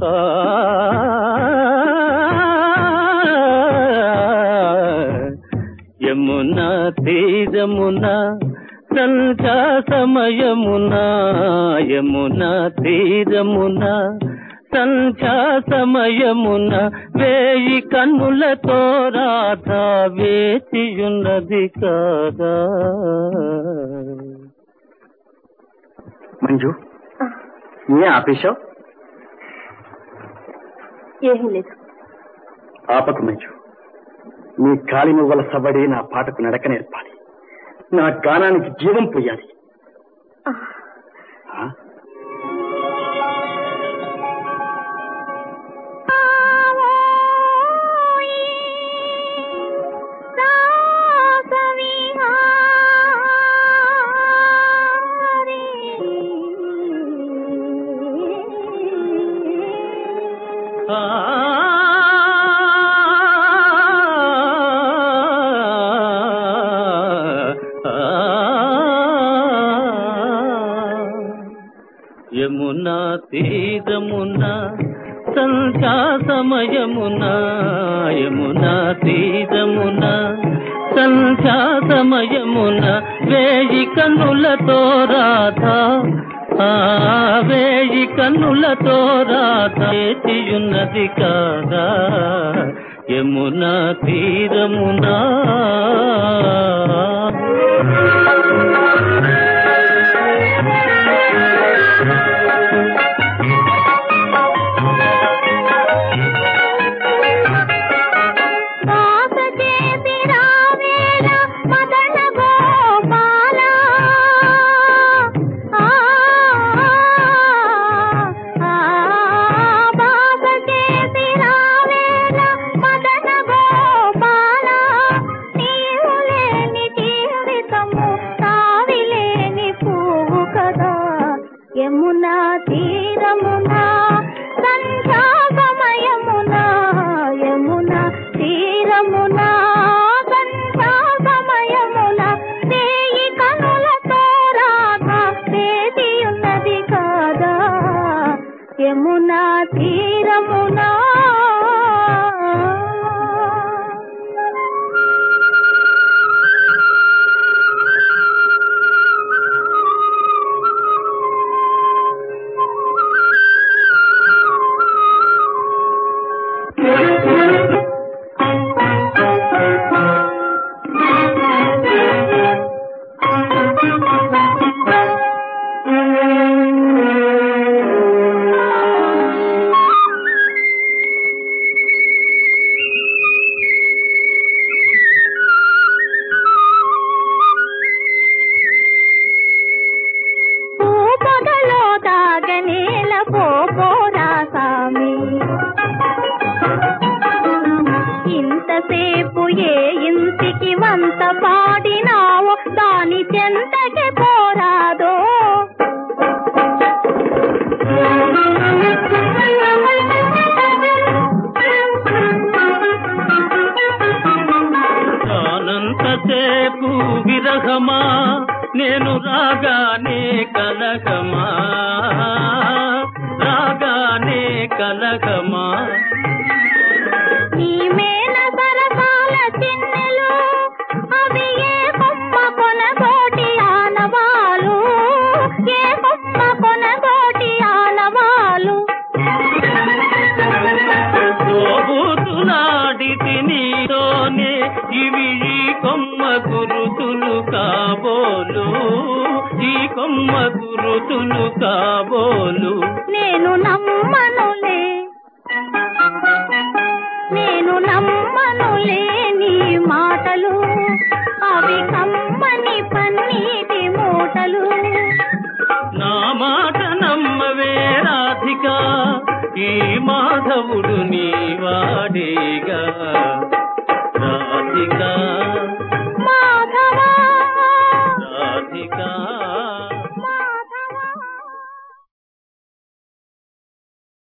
యమున తీరమున సంధ్యా సమయమున యమున తీరమున సంధ్యా సమయమున వేయి కన్నులతో రాధ వేచియున్నది కాదా మంజు ఏ ఆపేశావు ఏమీ లేదు ఆపకు మంజు నీ కాలి నువ్వుల సవ్వడి నా పాటకు నడక నేర్పాలి నా గానానికి జీవం పోయాలి ఆ? ఆ యమునా తీరమున సంధ్యా సమయమున యమునా తీరమున సంధ్యా సమయమున వేయి కన్నులతో రాధ ఆ వేయి కన్నులతో రాధ చేయున్నది కాదా యమునా తీరమునా దాస చేసి రావేళ మదన గోపాల ఆ, ఆ, దాస చేసి రావేళ మదన గోపాల నీవు లేని జీవితము తావిలేని పువ్వు కదా యమునా తీరమున సంధ్యా సమయమున యమున తీరమున సంధ్యా సమయమున వేయి కనులతో రాధ వేది ఉన్నది కాదా యమునా తీరమునా పొగలో తాగనేల పోపోరా సామి ఇంతసేపు ఏ ఇంటికి వంత పాడినావో దాని చెంతకి పోరాదో రానంతసేపు విరహమా నేను రాగానే కలగమా రాగానే కలగమా నీ మేన సరసాల చిన్నెలు అవి ఏ కొమ్మ కొనగోటి ఆనవాలు ఏ కొమ్మ కొనగోటి ఆనవాలు తోబూతులాడితి నీతోనే ఇవి ఈ కొమ్మ గురుతులు కాబోలు ఈ కొమ్మ గురుతులు కాబోలు నేను నమ్మనులే నేను నమ్మనులే నీ మాటలు అవి కమ్మని పన్నీటి మూటలు నా మాట నమ్మవే రాధిక ఈ మాధవుడు నీ వాడేగా